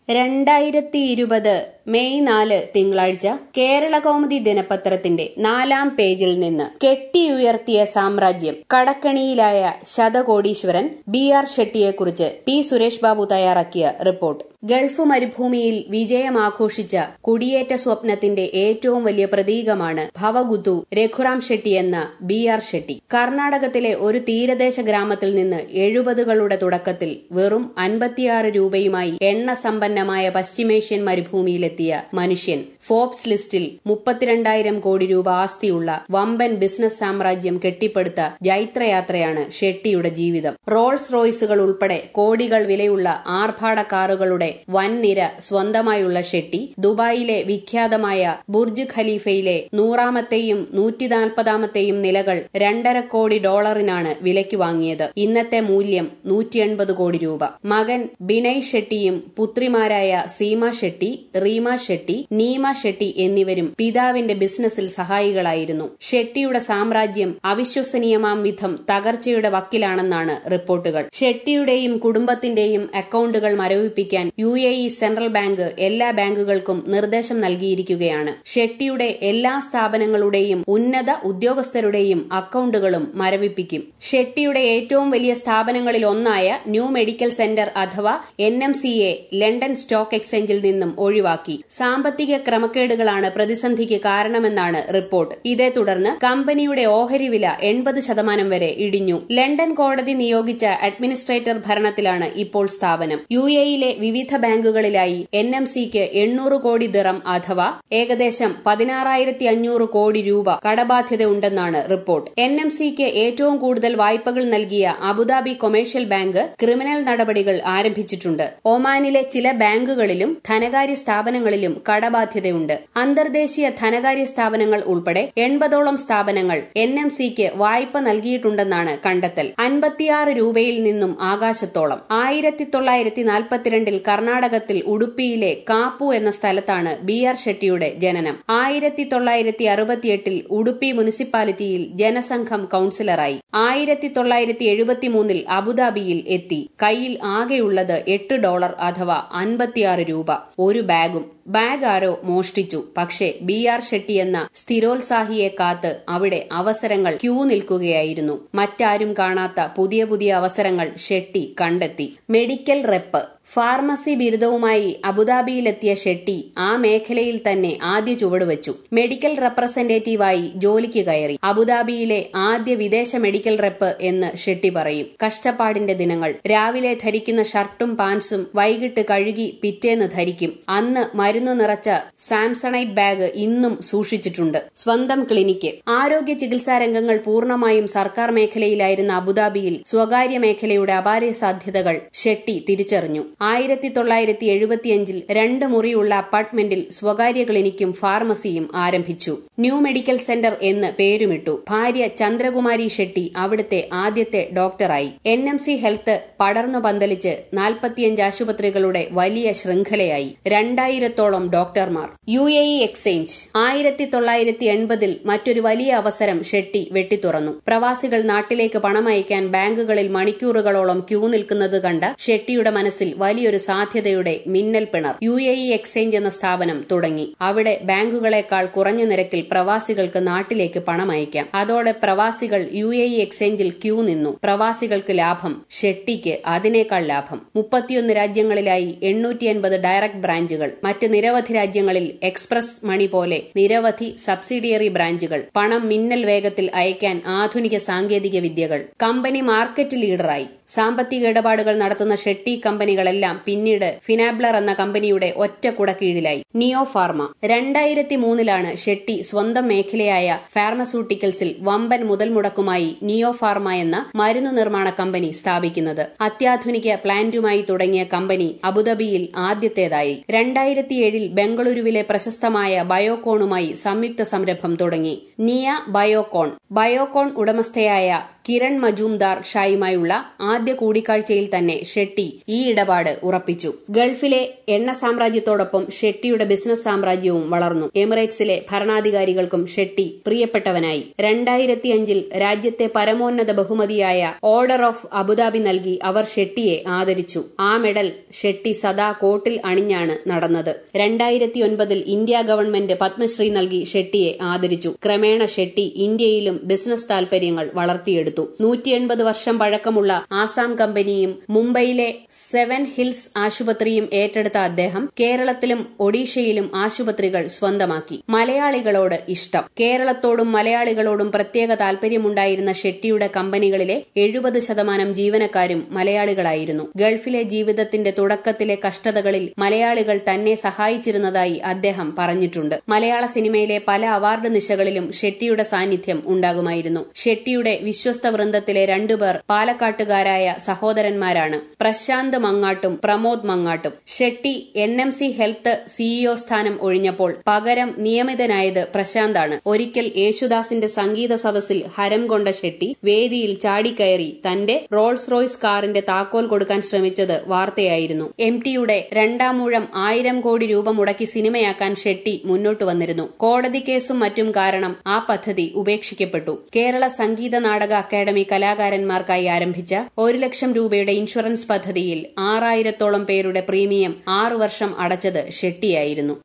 രണ്ടായിരത്തി ഇരുപത് മെയ് നാല് തിങ്കളാഴ്ച കേരള കൗമുദി ദിനപത്രത്തിന്റെ നാലാം പേജിൽ നിന്ന് കെട്ടിയുയർത്തിയ സാമ്രാജ്യം കടക്കണിയിലായ ശതകോടീശ്വരൻ ബി ആർ ഷെട്ടിയെക്കുറിച്ച് പി സുരേഷ് ബാബു തയ്യാറാക്കിയ റിപ്പോർട്ട് ഗൾഫ് മരുഭൂമിയിൽ വിജയമാഘോഷിച്ച കുടിയേറ്റ സ്വപ്നത്തിന്റെ ഏറ്റവും വലിയ പ്രതീകമാണ് ഭവഗുതു രഘുറാം ഷെട്ടി എന്ന ബി ആർ ഷെട്ടി കർണാടകത്തിലെ ഒരു തീരദേശ ഗ്രാമത്തിൽ നിന്ന് എഴുപതുകളുടെ തുടക്കത്തിൽ വെറും അൻപത്തിയാറ് രൂപയുമായി എണ്ണ സമ്പന്നമായ പശ്ചിമേഷ്യൻ മരുഭൂമിയിലെത്തിയ മനുഷ്യൻ ഫോബ്സ് ലിസ്റ്റിൽ മുപ്പത്തിരണ്ടായിരം കോടി രൂപ ആസ്തിയുള്ള വമ്പൻ ബിസിനസ് സാമ്രാജ്യം കെട്ടിപ്പടുത്ത ജൈത്രയാത്രയാണ് ഷെട്ടിയുടെ ജീവിതം റോൾസ് റോയ്സുകൾ ഉൾപ്പെടെ കോടികൾ വിലയുള്ള ആർഭാട കാറുകളുടെ വൻനിര സ്വന്തമായുള്ള ഷെട്ടി ദുബായിലെ വിഖ്യാതമായ ബുർജ് ഖലീഫയിലെ നൂറാമത്തെയും നൂറ്റി നാൽപ്പതാമത്തെയും നിലകൾ രണ്ടര കോടി ഡോളറിനാണ് വിലയ്ക്ക് വാങ്ങിയത് ഇന്നത്തെ മൂല്യം നൂറ്റി എൺപത് കോടി രൂപ മകൻ ബിനയ് ഷെട്ടിയും പുത്രിമാരായ സീമ ഷെട്ടി റീമ ഷെട്ടി നീമ ഷെട്ടി എന്നിവരും പിതാവിന്റെ ബിസിനസ്സിൽ സഹായികളായിരുന്നു ഷെട്ടിയുടെ സാമ്രാജ്യം അവിശ്വസനീയമാം വിധം തകർച്ചയുടെ വക്കിലാണെന്നാണ് റിപ്പോർട്ടുകൾ ഷെട്ടിയുടെയും കുടുംബത്തിന്റെയും അക്കൌണ്ടുകൾ മരവിപ്പിക്കാൻ U A E central bank എല്ലാ ബാങ്കുകൾക്കും നിർദ്ദേശം നൽകിയിരിക്കുകയാണ് ഷെട്ടിയുടെ എല്ലാ സ്ഥാപനങ്ങളുടെയും ഉന്നത ഉദ്യോഗസ്ഥരുടെയും അക്കൌണ്ടുകളും മരവിപ്പിക്കും ഷെട്ടിയുടെ ഏറ്റവും വലിയ സ്ഥാപനങ്ങളിൽ ഒന്നായ ന്യൂ മെഡിക്കൽ സെന്റർ അഥവാ N M C a London stock എക്സ്ചേഞ്ചിൽ നിന്നും ഒഴിവാക്കി സാമ്പത്തിക ക്രമക്കേടുകളാണ് പ്രതിസന്ധിക്ക് കാരണമെന്നാണ് റിപ്പോർട്ട് ഇതേ തുടർന്ന് കമ്പനിയുടെ ഓഹരി വില എൺപത് ശതമാനം വരെ ഇടിഞ്ഞു ലണ്ടൻ കോടതി നിയോഗിച്ച അഡ്മിനിസ്ട്രേറ്റർ ഭരണത്തിലാണ് ഇപ്പോൾ സ്ഥാപനം യു എയിലെ വിവിധ ബാങ്കുകളിലായി എൻ എം സിക്ക് എണ്ണൂറ് കോടി ദിറം അഥവാ ഏകദേശം പതിനാറായിരത്തി അഞ്ഞൂറ് കോടി രൂപ കടബാധ്യതയുണ്ടെന്നാണ് റിപ്പോർട്ട് എൻ എം സിക്ക് ഏറ്റവും കൂടുതൽ വായ്പകൾ നൽകിയ അബുദാബി കൊമേഴ്ഷ്യൽ ബാങ്ക് ക്രിമിനൽ നടപടികൾ ആരംഭിച്ചിട്ടുണ്ട് ഒമാനിലെ ചില ബാങ്കുകളിലും ധനകാര്യ സ്ഥാപനങ്ങളിലും കടബാധ്യതയുണ്ട് അന്തർദേശീയ ധനകാര്യ സ്ഥാപനങ്ങൾ ഉൾപ്പെടെ എൺപതോളം സ്ഥാപനങ്ങൾ എൻ എം സിക്ക് വായ്പ നൽകിയിട്ടുണ്ടെന്നാണ് കണ്ടെത്തൽ അൻപത്തിയാറ് രൂപയിൽ നിന്നും ആകാശത്തോളം ആയിരത്തി തൊള്ളായിരത്തി നാൽപ്പത്തിരണ്ടിൽ കർണാടകത്തിൽ ഉടുപ്പിയിലെ കാപ്പു എന്ന സ്ഥലത്താണ് ബി ആർ ഷെട്ടിയുടെ ജനനം ആയിരത്തി തൊള്ളായിരത്തി അറുപത്തിയെട്ടിൽ ഉടുപ്പി മുനിസിപ്പാലിറ്റിയിൽ ജനസംഘം കൌൺസിലറായി ആയിരത്തി തൊള്ളായിരത്തി എഴുപത്തിമൂന്നിൽ അബുദാബിയിൽ എത്തി കയ്യിൽ ആകെയുള്ളത് എട്ട് ഡോളർ അഥവാ അൻപത്തിയാറ് രൂപ ഒരു ബാഗും ബാഗ് ആരോ മോഷ്ടിച്ചു പക്ഷേ ബി ആർ ഷെട്ടി എന്ന സ്ഥിരോത്സാഹിയെ കാത്ത് അവിടെ അവസരങ്ങൾ ക്യൂ നിൽക്കുകയായിരുന്നു മറ്റാരും കാണാത്ത പുതിയ പുതിയ അവസരങ്ങൾ ഷെട്ടി കണ്ടെത്തി മെഡിക്കൽ റെപ്പ് ഫാർമസി ബിരുദവുമായി അബുദാബിയിലെത്തിയ ഷെട്ടി ആ മേഖലയിൽ തന്നെ ആദ്യ ചുവടുവച്ചു മെഡിക്കൽ റെപ്രസെന്റേറ്റീവായി ജോലിക്ക് കയറി അബുദാബിയിലെ ആദ്യ വിദേശ മെഡിക്കൽ റെപ്പ് എന്ന് ഷെട്ടി പറയും കഷ്ടപ്പാടിന്റെ ദിനങ്ങൾ രാവിലെ ധരിക്കുന്ന ഷർട്ടും പാൻസും വൈകിട്ട് കഴുകി പിറ്റേന്ന് ധരിക്കും അന്ന് മരുന്ന് നിറച്ച സാംസണൈറ്റ് ബാഗ് ഇന്നും സൂക്ഷിച്ചിട്ടുണ്ട് സ്വന്തം ക്ലിനിക്ക് ആരോഗ്യ ചികിത്സാ രംഗങ്ങൾ പൂർണ്ണമായും സർക്കാർ മേഖലയിലായിരുന്ന അബുദാബിയിൽ സ്വകാര്യ മേഖലയുടെ അപാര സാധ്യതകൾ ഷെട്ടി തിരിച്ചറിഞ്ഞു ആയിരത്തി തൊള്ളായിരത്തി എഴുപത്തിയഞ്ചിൽ രണ്ട് മുറിയുള്ള അപ്പാർട്ട്മെന്റിൽ സ്വകാര്യ ക്ലിനിക്കും ഫാർമസിയും ആരംഭിച്ചു ന്യൂ മെഡിക്കൽ സെന്റർ എന്ന് പേരുമിട്ടു ഭാര്യ ചന്ദ്രകുമാരി ഷെട്ടി അവിടുത്തെ ആദ്യത്തെ ഡോക്ടറായി എൻ എം സി ഹെൽത്ത് പടർന്നു പന്തലിച്ച് നാൽപ്പത്തിയഞ്ച് ആശുപത്രികളുടെ വലിയ ശൃംഖലയായി രണ്ടായിരത്തോളം ഡോക്ടർമാർ യു എ ഇ എക്സ്ചേഞ്ച് ആയിരത്തി തൊള്ളായിരത്തി എൺപതിൽ മറ്റൊരു വലിയ അവസരം ഷെട്ടി വെട്ടിത്തുറന്നു പ്രവാസികൾ നാട്ടിലേക്ക് പണമയക്കാൻ ബാങ്കുകളിൽ മണിക്കൂറുകളോളം ക്യൂ നിൽക്കുന്നത് കണ്ട ഷെട്ടിയുടെ മനസ്സിൽ വലിയൊരു സാധ്യതയുടെ മിന്നൽ പിണർ യു എ ഇ എക്സ്ചേഞ്ച് എന്ന സ്ഥാപനം തുടങ്ങി അവിടെ ബാങ്കുകളെക്കാൾ കുറഞ്ഞ നിരക്കിൽ പ്രവാസികൾക്ക് നാട്ടിലേക്ക് പണം അയക്കാം അതോടെ പ്രവാസികൾ യു എ ഇ എക്സ്ചേഞ്ചിൽ ക്യൂ നിന്നു പ്രവാസികൾക്ക് ലാഭം ഷെട്ടിക്ക് അതിനേക്കാൾ ലാഭം മുപ്പത്തിയൊന്ന് രാജ്യങ്ങളിലായി എണ്ണൂറ്റി അൻപത് ഡയറക്ട് ബ്രാഞ്ചുകൾ മറ്റ് നിരവധി രാജ്യങ്ങളിൽ എക്സ്പ്രസ് മണി പോലെ നിരവധി സബ്സിഡിയറി ബ്രാഞ്ചുകൾ പണം മിന്നൽ വേഗത്തിൽ അയക്കാൻ ആധുനിക സാങ്കേതിക വിദ്യകൾ കമ്പനി മാർക്കറ്റ് ലീഡറായി സാമ്പത്തിക ഇടപാടുകൾ നടത്തുന്ന ഷെട്ടി കമ്പനികളെല്ലാം പിന്നീട് ഫിനാബ്ലർ എന്ന കമ്പനിയുടെ ഒറ്റ കുടക്കീഴിലായി നിയോ ഫാർമ രണ്ടായിരത്തി മൂന്നിലാണ് ഷെട്ടി സ്വന്തം മേഖലയായ ഫാർമസ്യൂട്ടിക്കൽസിൽ വമ്പൻ മുതൽ മുടക്കുമായി നിയോ ഫാർമ എന്ന മരുന്ന് നിർമ്മാണ കമ്പനി സ്ഥാപിക്കുന്നത് അത്യാധുനിക പ്ലാന്റുമായി തുടങ്ങിയ കമ്പനി അബുദാബിയിൽ ആദ്യത്തേതായി രണ്ടായിരത്തിയേഴിൽ ബംഗളൂരുവിലെ പ്രശസ്തമായ ബയോകോണുമായി സംയുക്ത സംരംഭം തുടങ്ങി നിയ ബയോകോൺ ബയോകോൺ ഉടമസ്ഥയായ കിരൺ മജൂംദാർ ഷായുമായുള്ള ആദ്യ കൂടിക്കാഴ്ചയിൽ തന്നെ ഷെട്ടി ഈ ഇടപാട് ഉറപ്പിച്ചു ഗൾഫിലെ എണ്ണ സാമ്രാജ്യത്തോടൊപ്പം ഷെട്ടിയുടെ ബിസിനസ് സാമ്രാജ്യവും വളർന്നു എമിറേറ്റ്സിലെ ഭരണാധികാരികൾക്കും ഷെട്ടി പ്രിയപ്പെട്ടവനായി രണ്ടായിരത്തിയഞ്ചിൽ രാജ്യത്തെ പരമോന്നത ബഹുമതിയായ ഓർഡർ ഓഫ് അബുദാബി നൽകി അവർ ഷെട്ടിയെ ആദരിച്ചു ആ മെഡൽ ഷെട്ടി സദാ കോട്ടിൽ അണിഞ്ഞാണ് നടന്നത് രണ്ടായിരത്തി ഒൻപതിൽ ഇന്ത്യ ഗവൺമെന്റ് പത്മശ്രീ നൽകി ഷെട്ടിയെ ആദരിച്ചു ക്രമേണ ഷെട്ടി ഇന്ത്യയിലും ബിസിനസ് താൽപര്യങ്ങൾ വളർത്തിയെടുത്തു നൂറ്റി എൺപത് വർഷം പഴക്കമുള്ള ആസാം കമ്പനിയും മുംബൈയിലെ സെവൻ ഹിൽസ് ആശുപത്രിയും ഏറ്റെടുത്ത അദ്ദേഹം കേരളത്തിലും ഒഡീഷയിലും ആശുപത്രികൾ സ്വന്തമാക്കി മലയാളികളോട് ഇഷ്ടം കേരളത്തോടും മലയാളികളോടും പ്രത്യേക താൽപര്യമുണ്ടായിരുന്ന ഷെട്ടിയുടെ കമ്പനികളിലെ എഴുപത് ശതമാനം ജീവനക്കാരും മലയാളികളായിരുന്നു ഗൾഫിലെ ജീവിതത്തിന്റെ തുടക്കത്തിലെ കഷ്ടതകളിൽ മലയാളികൾ തന്നെ സഹായിച്ചിരുന്നതായി അദ്ദേഹം പറഞ്ഞിട്ടുണ്ട് മലയാള സിനിമയിലെ പല അവാർഡ് നിശകളിലും ഷെട്ടിയുടെ സാന്നിധ്യം ഉണ്ടാകുമായിരുന്നു ഷെട്ടിയുടെ വിശ്വസ്ത വൃന്ദത്തിലെ രണ്ടുപേർ പാലക്കാട്ടുകാരായ സഹോദരന്മാരാണ് പ്രശാന്ത് മങ്ങാട്ടും പ്രമോദ് മങ്ങാട്ടും Shetty N M C health CEO സ്ഥാനം ഒഴിഞ്ഞപ്പോൾ പകരം നിയമിതനായത് പ്രശാന്താണ് ഒരിക്കൽ യേശുദാസിന്റെ സംഗീത സദസ്സിൽ ഹരം കൊണ്ട ഷെട്ടി വേദിയിൽ ചാടിക്കയറി തന്റെ റോൾസ് റോയ്സ് കാറിന്റെ താക്കോൽ കൊടുക്കാൻ ശ്രമിച്ചത് വാർത്തയായിരുന്നു എം ടിയുടെ രണ്ടാമൂഴം ആയിരം കോടി രൂപ മുടക്കി സിനിമയാക്കാൻ ഷെട്ടി മുന്നോട്ട് വന്നിരുന്നു കോടതി കേസും മറ്റും കാരണം ആ പദ്ധതി ഉപേക്ഷിക്കപ്പെട്ടു കേരള സംഗീത നാടക അക്കാദമി കലാകാരന്മാർക്കായി ആരംഭിച്ച ഒരു ലക്ഷം രൂപയുടെ ഇൻഷുറൻസ് പദ്ധതിയിൽ ആറായിരത്തോളം പേരുടെ പ്രീമിയം ആറു വർഷം അടച്ചത് ഷെട്ടിയായിരുന്നു